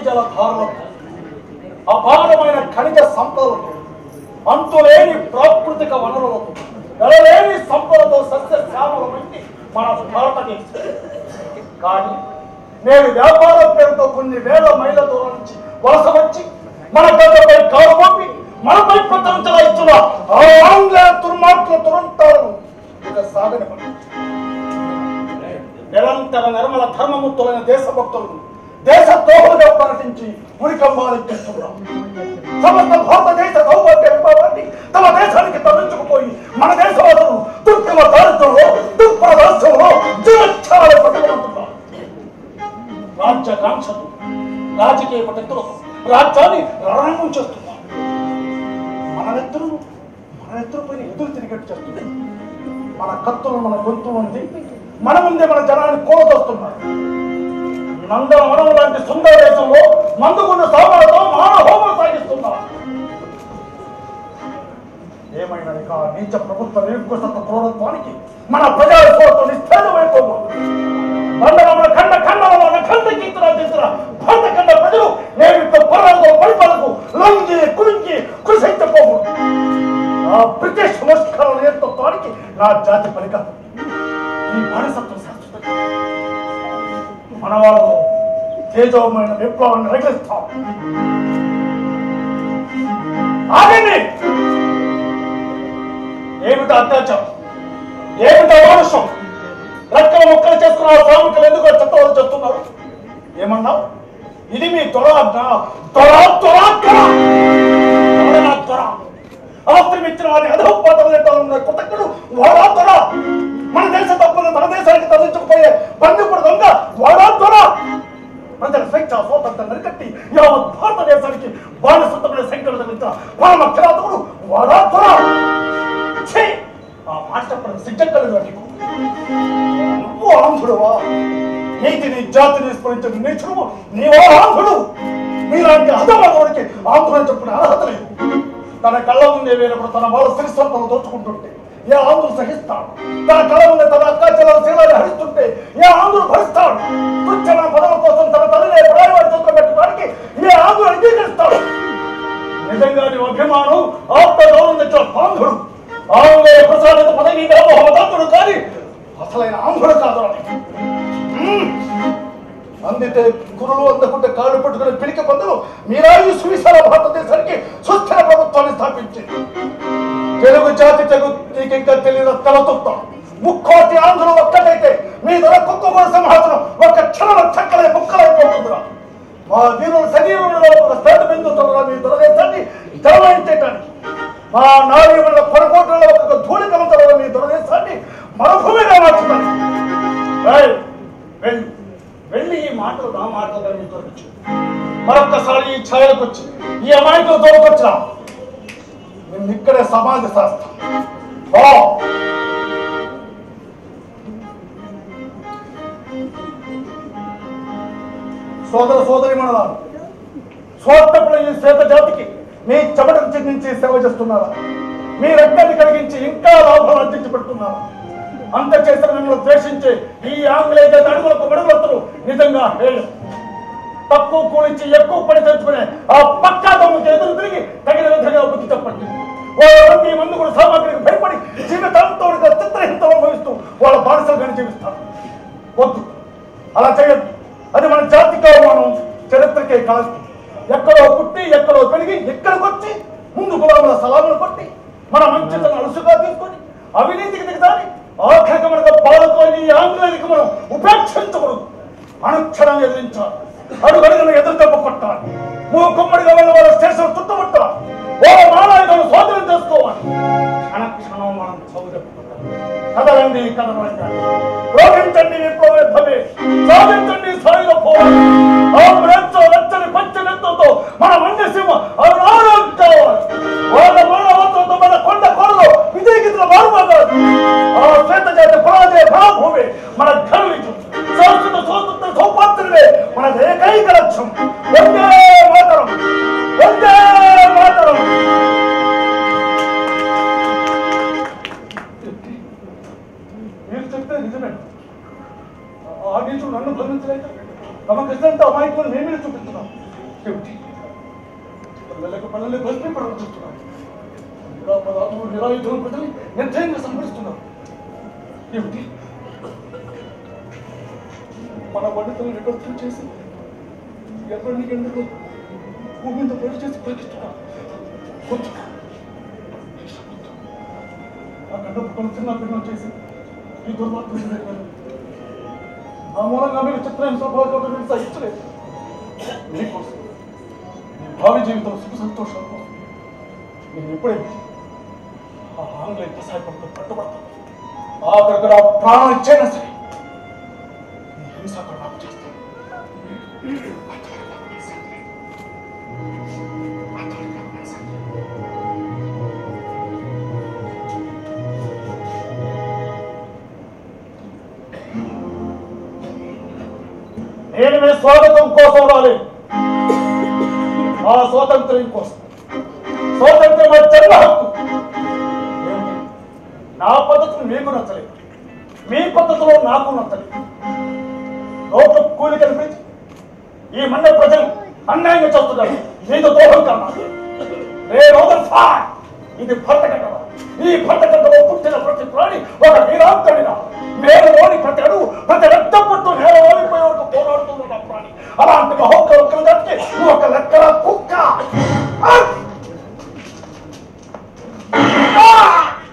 జలధారలకు అపారమైన ఖనిజ సంపదలకు అంతులేని ప్రాకృతిక వనరులకు ఎడలేని సంపదతో సస్య శ్యామలమైంది మన భారతదేశం కానీ నేడు వ్యాపార పేరుతో కొన్ని వేల మైళ్ళ దూరం నుంచి వలస వచ్చి మన గడ్డపై కాలు పంపి మనపై పత్రం చలాయిస్తున్న ఆ ఆంగ్ల దుర్మార్గుల దురంతాలను ఇక సాగని నిరంతర నిర్మల ధర్మముక్తులైన దేశభక్తులను దేశ ద్రోహులుగా ప్రకటించి ఉరికంబాలెక్కిస్తున్నాం సమస్త భారతదేశ సౌభాగ్య విభావాన్ని తమ దేశానికి తరలించుకుపోయి మన దేశవాసులు దుర్గమ దారిద్రంలో దుర్ప్రదాస్యంలో జీవచ్ఛాల పట్టుకుంటున్నారు రాజ్య కాంక్షలు రాజకీయ పద్ధతులతో రాజ్యాన్ని రణరంగం చేస్తున్నారు మన నెత్తులు మన నెత్తులపై ఎదురు తిరిగట్టు చేస్తున్నారు మన కత్తులు మన గొంతులను దింపి మన ముందే మన జనాన్ని కూలదొస్తున్నారు నందవనం లాంటి సుందర దేశంలో మందుకున్న సామాలతో మాన హోమం సాగిస్తున్నారు ఏమైనా ఇక ఆ నీచ ప్రభుత్వ నిరంకుశత్వ క్రూరత్వానికి మన ప్రజాస్వామ్యం నిస్తేజమైపోతుంది బండరమణ ఖండ ఖండల ఖండ కీర్తన చేసిన భారత ఖండ ప్రజలు నేడు పర్వాలకు పరిపాలకు లొంగి కులింగి కృషించపోకూడదు ఆ బ్రిటిష్ ముష్కర నేతృత్వానికి నా జాతి పలికాదు ఈ బానిసత్వం శాశ్వత మన వాళ్ళలో తేజోమైన విప్లవాన్ని రగిలిస్తాం ఆగండి ఏమిటి అత్యాచారం ఏమిటి అమానుషం రెక్కల ముక్కలు చేసుకున్న ఆ శ్రామికులు ఎందుకు చట్టవాళ్ళు చెప్తున్నారు ఏమన్నావు ఇది మీ దొర దొర దొర దొర ఆస్తి ఇచ్చిన వారిని అధోపాతం కుతక్కుడు వాడా దొర మన దేశ తప్పును మన దేశానికి తరలించకపోయే బంధుకుడు దొంగ వాడా దొర ప్రజల స్వేచ్ఛ స్వాతంత్రం నరికట్టి యావత్ భారతదేశానికి బానిసత్వమైన శంకరు తగ్గించిన పరమ కిరాతకుడు వాడా దొర ఛీ! ఆ మాట చెప్పడం సిగ్గక్కలేదు నీకు నువ్వు ఆంధ్రుడువా నీతిని జాతిని స్మరించిన నీచుడు నీవో ఆంధ్రుడు మీలాంటి అధమగోడికి ఆంధ్రుడు చెప్పిన అర్హత లేదు తన కళ్ళ ముందే వేరప్పుడు తన వాళ్ళ శ్రీస్వంతం దోచుకుంటుంటే ఏ ఆంధ్రుడు సహిస్తాడు తన కళ్ళ ముందే తన అక్క చెల్లెల శీలాన్ని హరిస్తుంటే ఏ ఆంధ్రుడు భరిస్తాడు తుచ్చన పదవ కోసం తన తల్లినే ప్రాయవాడి చుక్క పెట్టడానికి ఏ ఆంధ్రుడు అంగీకరిస్తాడు నిజంగా నీ అభిమానం ఆత్మ గౌరవం తెచ్చిన బాంధుడు ఆంగ్లేయ ప్రసాదిత పదవి మహమ్మదంతుడు కానీ అసలైన ఆంధ్రుడు కాదు అని. మ్మ్. అందితే గురువు అందకుంటే కాళ్ళు పట్టుకుని పిలికి పొందలు మీరా ఈ సువిశాల భారతదేశానికి సుస్థిర ప్రభుత్వాన్ని స్థాపించింది తెలుగు జాతి తెగు నీకు ఇంకా తెలియదు తలతొత్తం ముక్కోటి ఆంధ్రులు ఒక్కటైతే మీ ధర కుక్క కూడా సింహాసనం ఒక క్షణంలో చక్కలే ముక్కలైపోతుందిరా మా వీరుల శరీరంలో ఒక స్థాయి బిందుతున్న మీ దురదేశాన్ని జలమాయించేయటానికి మా నాయకుల పొరకోట్లలో ఒక ధూళికమంతలో మీ దురదేశాన్ని మరుభూమిగా మార్చుతాను ఏయ్, వెళ్ళి వెళ్ళి ఈ మాటలు నా మాటలు మీ తోడొచ్చు మరొక్కసారి ఈ ఛాయలకు వచ్చి ఈ అమాయకులు తోడుకొచ్చినా నేను ఇక్కడే సమాజ శాస్త్రం ఓ సోదర సోదరి మనలారు స్వార్థపడ ఈ శ్వేత జాతికి మీ చెమటను చిందించి సేవ చేస్తున్నారా మీ రక్తాన్ని కలిగించి ఇంకా లాభాలు అందించి పెడుతున్నారా అంత చేసిన మిమ్మల్ని ద్వేషించే ఈ ఆంగ్లేయ జాతి అడుగులకు మడుగులతలు నిజంగా హేళం తక్కువ కూలించి ఎక్కువ పని తెచ్చుకునే ఆ పక్కా దొంగకి ఎదురు తిరిగి తగిన విధంగా బుద్ధి చెప్పండి వాళ్ళ మీ మందు కూడా సామాగ్రికి భయపడి జీవితాంతో చిత్రహింసలు అనుభవిస్తూ వాళ్ళ బానిసలుగానే జీవిస్తారు వద్దు అలా చేయద్దు అది మన జాతికి అవమానం చరిత్రకే కాదు ఎక్కడో పుట్టి ఎక్కడో పెరిగి ఎక్కడికి వచ్చి ముందు గులాముల సలాములు కొట్టి మన మంచితను అలుసుగా తీసుకొని అవినీతికి దిగదాని ఆఖరికి మనకు పాలకొని ఈ ఆంగ్లేయులకు మనం ఉపేక్షించకూడదు అనుక్షణం ఎదిరించాలి అడుగడుగున ఎదురు దెబ్బ కొట్టాలి మూకుమ్మడిగా వెళ్ళి వాళ్ళ స్టేషన్ చుట్టుముట్టాలి వాళ్ళ మానాయుధులు స్వాధీనం చేసుకోవాలి క్షణక్షణం మనం చదువు కదలండి కదలండి రోగించండి విప్లవ యుద్ధమే సాధించండి సాయుధ పోరాటం ఆ ప్రేమతో రచ్చని పంచనెత్తుతో మన మండ్య సింహ అరుణారం కావాలి వాళ్ళ మానవత్వంతో మన కొండ కొరలో విజయగీతల మారుమోగాలి ఆ శ్వేత జాతి పరాజయ పరాభూమి మన ఘన విజయం శాశ్వత స్వాతంత్ర సౌపాత్రులే మన ఏకైక లక్ష్యం వందే మాతరం వందే మాతరం మీరు చెప్తే నిజమే ఆ నీచుడు నన్ను బంధించలేక తమ కృష్ణంతో అమాయకులు మేమే చూపిస్తున్నాం ఏమిటి పల్లెలకు పల్లెలు బలిపి ప్రవర్తిస్తున్నారు నిరాపరాధులు నిరాయుధులు ప్రజలు నిర్దయంగా సంహరిస్తున్నారు ఏమిటి మన పండితులను వికృతం చేసి ఎవరిని ఎందుకు భూమి మీద వేరు చేసి పలికిస్తున్నారు వద్దు. ఆ గండపు కొన్ని చిన్న పిల్లలు చేసి ఈ దుర్మార్గం చేయగలరు. ఆ మూలంగా మీరు చిత్రహింస భాగవతం సహించలేదు మీకోసం మీ భావి జీవితం సుఖ సంతోషాల కోసం నేను ఎప్పుడైతే ఆ ఆంగ్లేయ కసాయపంతో పట్టుబడతాను ఆఖరికి నా ప్రాణం ఇచ్చైనా సరే ఈ హింస అక్కడ నాకు చేస్తాను నేను మీ స్వాగతం కోసం రాలేదు ఆ స్వాతంత్ర్యం కోసం స్వాతంత్ర్యం అది జన్మ హక్కు ఏమిటి? నా పద్ధతులు మీకు నచ్చలేదు మీ పద్ధతిలో నాకు నచ్చలేదు రోడ్లు కూలి కనిపించి ఈ మండ ప్రజలు అన్యాయంగా చేస్తున్నారు మీకు దోహం కన్నా రే రోజులు ఫా ఇది భర్తగడ్డ ఈ భర్తగడ్డలో పుట్టిన ప్రతి ప్రాణి ఒక వీరాంతడిగా మేలులోని ప్రతి అడుగు ప్రతి రక్తం పుట్టు నేల ఓడిపోయే వరకు పోరాడుతున్న నా ప్రాణి అలాంటి మహోత్సవం దానికి నువ్వు ఒక లెక్కల కుక్క ఆ! ఆ!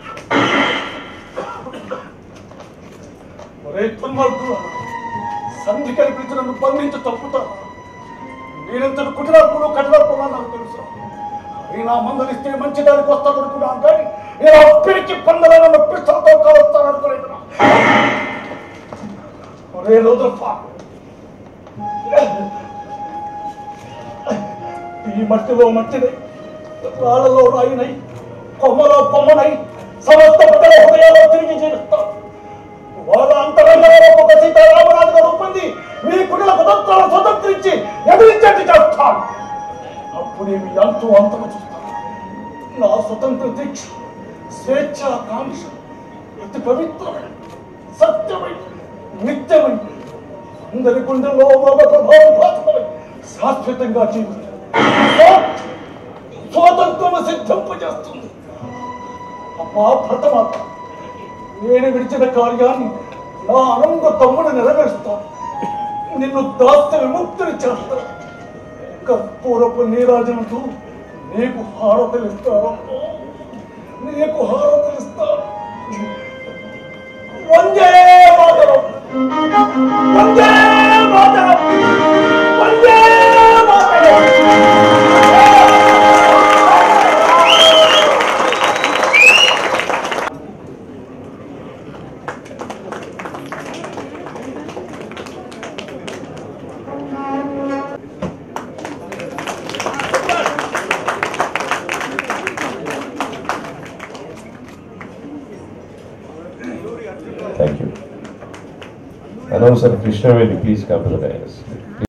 ఒరే దుర్మార్గుడు సంధి కల్పించి నన్ను బంధించి తప్పుతాను నేనెంతటి కుటిలాత్మలో కఠిలాత్మలో నాకు తెలుసు నేను ఆ మందలిస్తే మంచి దానికి వస్తాను అనుకున్నాను కానీ నేను ఆ పిరికి పందల నన్ను పిచ్చలతో కలుస్తాను అనుకోలేదు ఒరే రోజుల్ఫా ఈ మట్టిలో మట్టినై రాళ్ళలో రాయినై కొమ్మలో కొమ్మనై సమస్త ప్రజల హృదయాల్లో తిరిగి జీవిస్తాను వాళ్ళ అంతరంగంలో ఒక సీతారామరాజుగా రూపొంది మీ కుటుంబ కుతంత్రాలను స్వతంత్రించి ఎదిరించట్టు చేస్తాను అప్పుడే మీ అంతు అంతము చూస్తాను నా స్వతంత్ర దీక్ష స్వేచ్ఛాకాంక్ష అతి పవిత్రమైన సత్యమైన నిత్యమైన అందరి గుండెల్లో ఒక ప్రభావితమై శాశ్వతంగా జీవిస్తాను స్వాతంత్రము సిద్ధింపజేస్తుంది అమ్మా భర్తమాత నేను విడిచిన కార్యాన్ని నా అనంత తమ్ముడు నెరవేరుస్తాను నిన్ను దాస్య విముక్తిని చేస్తాను కర్పూరపు నీరాజనంతో నీకు హారతలిస్తాను నీకు హారతలిస్తాను వందే మాతరం వందే మాతరం వందే మాతరం Thank you. Announcer Krishnavedi, please come to the dais.